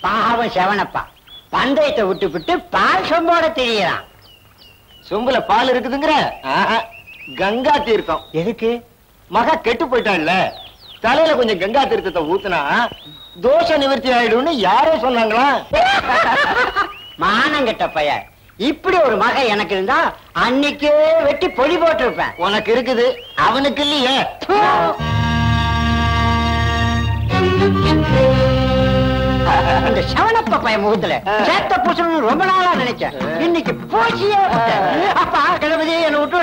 பாவம் செவனப்பா பந்தயத்தை விட்டு விட்டு பால் சொம்போட தெரியறான் சொம்புல பால் இருக்குதுங்கிற ஆஹா, கங்கா தீர்த்தம் எதுக்கு மகா கெட்டு போயிட்டான்ல தலையில கொஞ்சம் கங்கா தீர்த்தத்தை ஊத்துனா தோஷ நிவர்த்தி ஆயிடும்னு யாரோ சொன்னாங்களா மானங்கெட்ட பையன் இப்படி ஒரு மகன் எனக்கு இருந்தா அன்னைக்கே வெட்டி பொடி போட்டிருப்பேன் உனக்கு இருக்குது அவனுக்கு இல்லையே அந்த செவனப்ப பையன் முகத்துல சேத்த பூசணும்னு ரொம்ப நாளா நினைச்சேன் இன்னைக்கு பூச்சியே விட்டேன். அப்பா கிளம்பி என்னை விட்டு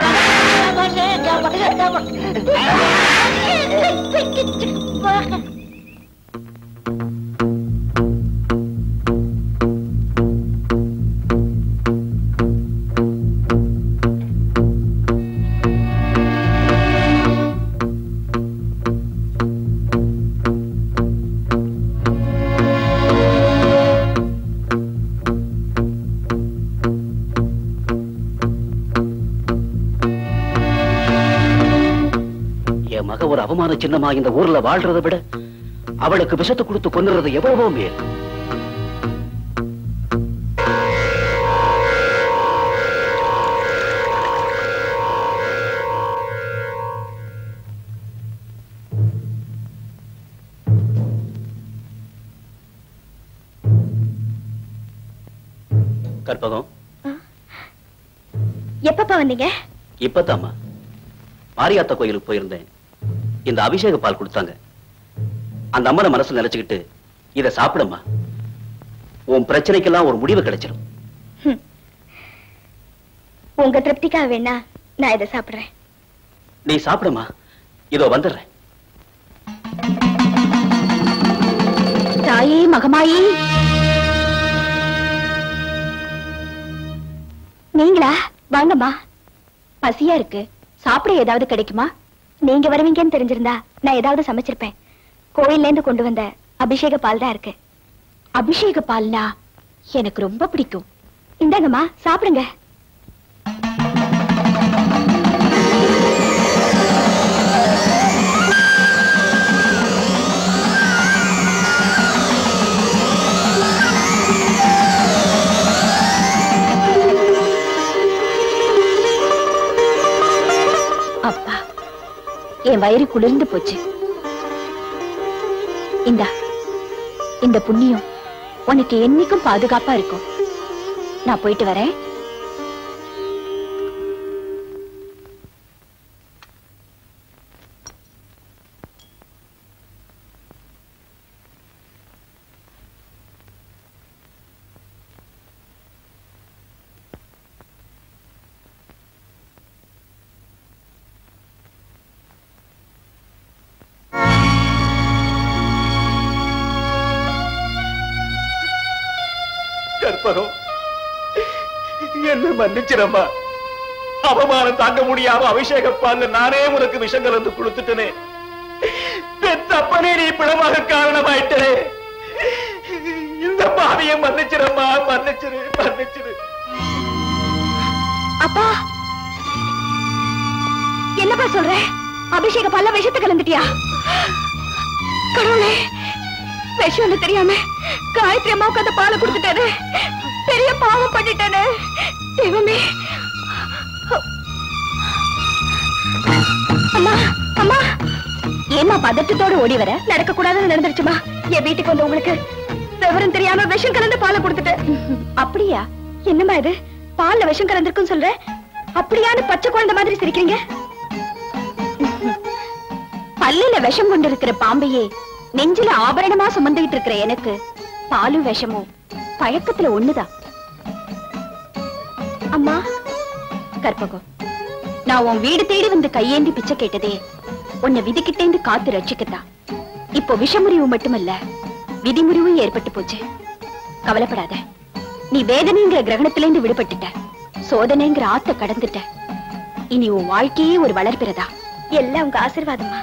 என் மக ஒரு அவமான சின்னமா இந்த ஊர்ல வாழ்றதை விட அவளுக்கு விஷத்தை கொடுத்து கொன்னுறது எவ்வளவோ மேல் கற்பகம் எப்பப்பா வந்தீங்க இப்பதாம்மா மாரியாத்தா கோயிலுக்கு போயிருந்தேன் இந்த அபிஷேக பால் கொடுத்தாங்க அந்த அம்மனை மனசு நினைச்சுக்கிட்டு இத சாப்பிடம்மா உன் பிரச்சனைக்கெல்லாம் ஒரு முடிவு கிடைச்சிடும் உங்க திருப்திக்காக வேணா நான் இதை சாப்பிடுறேன் நீ சாப்பிடம்மா இதோ வந்துடுறேன் தாயே மகமாயி நீங்களா வாங்கம்மா பசியா இருக்கு சாப்பிட ஏதாவது கிடைக்குமா நீங்க வருவீங்கன்னு தெரிஞ்சிருந்தா நான் ஏதாவது சமைச்சிருப்பேன் கோயில்ல இருந்து கொண்டு வந்த அபிஷேக பால் தான் இருக்கு அபிஷேக பால்னா எனக்கு ரொம்ப பிடிக்கும் இந்தாங்கம்மா சாப்பிடுங்க அப்பா என் வயிறு குளிர்ந்து போச்சு இந்தா இந்த புண்ணியம் உனக்கு என்னைக்கும் பாதுகாப்பா இருக்கும் நான் போயிட்டு வரேன் கற்பகம் என்ன மன்னிச்சிரம்மா அவமானம் தாங்க முடியாம அபிஷேக பால்ல நானே உனக்கு விஷம் கலந்து கொடுத்துட்டனே பெத்தப்பனே நீ பிளமாக காரணமாயிட்டே இந்த பாவிய மன்னிச்சிரம்மா மன்னிச்சிரு மன்னிச்சிரு அப்பா என்னப்பா சொல்ற அபிஷேக பல்ல விஷத்தை கலந்துட்டியா கடவுளே விஷம்னு தெரியாம காயத்ரி அம்மாவுக்கு அந்த பாலை கொடுத்துட்டாரு பெரிய பாவம் பண்ணிட்டானே தெய்வமே அம்மா அம்மா ஏமா பதட்டத்தோட ஓடி வர நடக்க கூடாதுன்னு நடந்துருச்சுமா என் வீட்டுக்கு வந்து உங்களுக்கு விவரம் தெரியாம விஷம் கலந்து பாலை கொடுத்துட்டேன் அப்படியா என்னம்மா இது பால்ல விஷம் கலந்திருக்குன்னு சொல்ற அப்படியான்னு பச்சை குழந்தை மாதிரி சிரிக்கிறீங்க பல்லுல விஷம் கொண்டு இருக்கிற பாம்பையே நெஞ்சில ஆபரணமா சுமந்துகிட்டு இருக்கிற எனக்கு பாலும் விஷமும் பழக்கத்துல ஒண்ணுதான் அம்மா கற்பகம் நான் உன் வீடு தேடி வந்து கையேந்தி பிச்சை கேட்டதே உன்னை விதிக்கிட்டேந்து காத்து ரட்சிக்கத்தான் இப்போ விஷமுறிவு மட்டுமல்ல விதிமுறிவும் ஏற்பட்டு போச்சு கவலைப்படாத நீ வேதனைங்கிற கிரகணத்திலிருந்து விடுபட்டுட்ட சோதனைங்கிற ஆத்த கடந்துட்ட இனி உன் வாழ்க்கையே ஒரு வளர்பிறதா எல்லாம் உங்க ஆசீர்வாதமா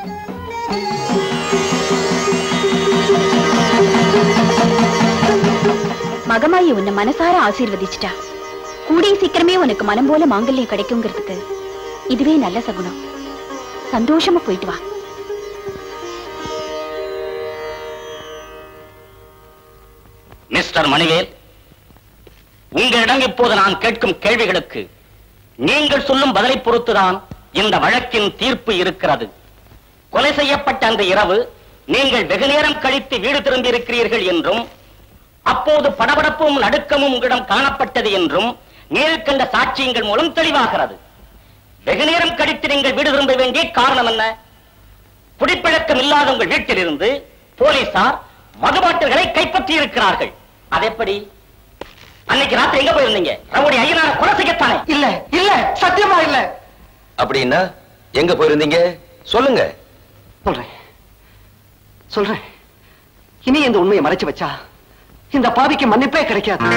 மகமாயி உன்னை மனசார ஆசீர்வதிச்சிட்டா கூடிய சீக்கிரமே உனக்கு மனம் போல மாங்கல்யம் கிடைக்குங்கிறதுக்கு இதுவே நல்ல சகுனம் சந்தோஷமா போயிட்டு வா மிஸ்டர் மணிவேல் உங்களிடம் இப்போது நான் கேட்கும் கேள்விகளுக்கு நீங்கள் சொல்லும் பதிலை பொறுத்துதான் இந்த வழக்கின் தீர்ப்பு இருக்கிறது கொலை செய்யப்பட்ட அந்த இரவு நீங்கள் வெகு நேரம் கழித்து வீடு திரும்பி இருக்கிறீர்கள் என்றும் அப்போது படபடப்பும் நடுக்கமும் உங்களிடம் காணப்பட்டது என்றும் நேரில் கண்ட சாட்சியங்கள் மூலம் தெளிவாகிறது வெகு நேரம் கழித்து நீங்கள் வீடு திரும்ப வேண்டிய காரணம் என்ன குடிப்பழக்கம் இல்லாத உங்கள் வீட்டிலிருந்து போலீசார் மதுபாட்டில்களை கைப்பற்றி இருக்கிறார்கள் அதெப்படி அன்னைக்கு ராத்திரி எங்க போயிருந்தீங்க ரவுடி ஐயனார கொலை செய்யத்தானே இல்ல இல்ல சத்தியமா இல்ல அப்படின்னா எங்க போயிருந்தீங்க சொல்லுங்க சொல்றேன் சொல்றேன் இனி இந்த உண்மையை மறைச்சு வச்சா இந்த பாவிக்கு மன்னிப்பே கிடைக்காது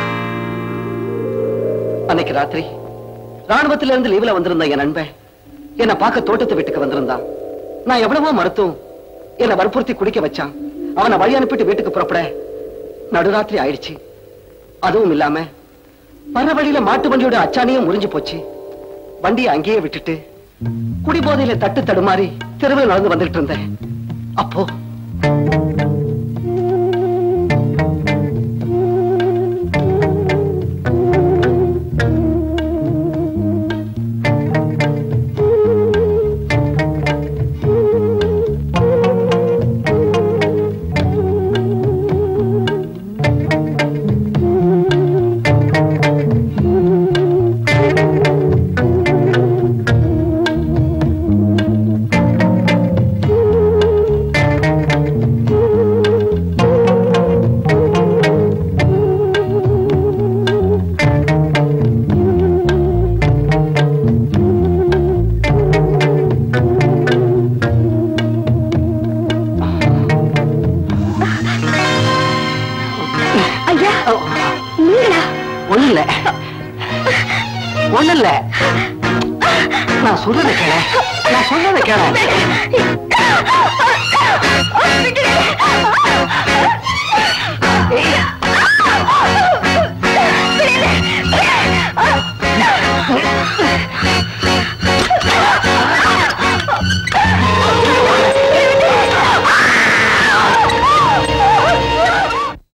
அன்னைக்கு ராத்திரி ராணுவத்தில இருந்து லீவ்ல வந்திருந்த என் நண்பன் என்ன பார்க்க தோட்டத்து வீட்டுக்கு வந்திருந்தான் நான் எவ்வளவோ மறுத்தும் என்ன வற்புறுத்தி குடிக்க வச்சான் அவனை வழி அனுப்பிட்டு வீட்டுக்கு புறப்பட நடுராத்திரி ஆயிடுச்சு அதுவும் இல்லாம வர்ற வழியில மாட்டு வண்டியோட அச்சாணியும் முறிஞ்சு போச்சு வண்டியை அங்கேயே விட்டுட்டு குடிபோதையில தட்டு தடுமாறி தெருவில் நடந்து வந்துட்டு இருந்தேன் அப்போ ஐயா நீங்களா ஒண்ணு இல்ல ஒண்ணு இல்ல நான் சொல்றதை கேள நான் சொல்றதை கேள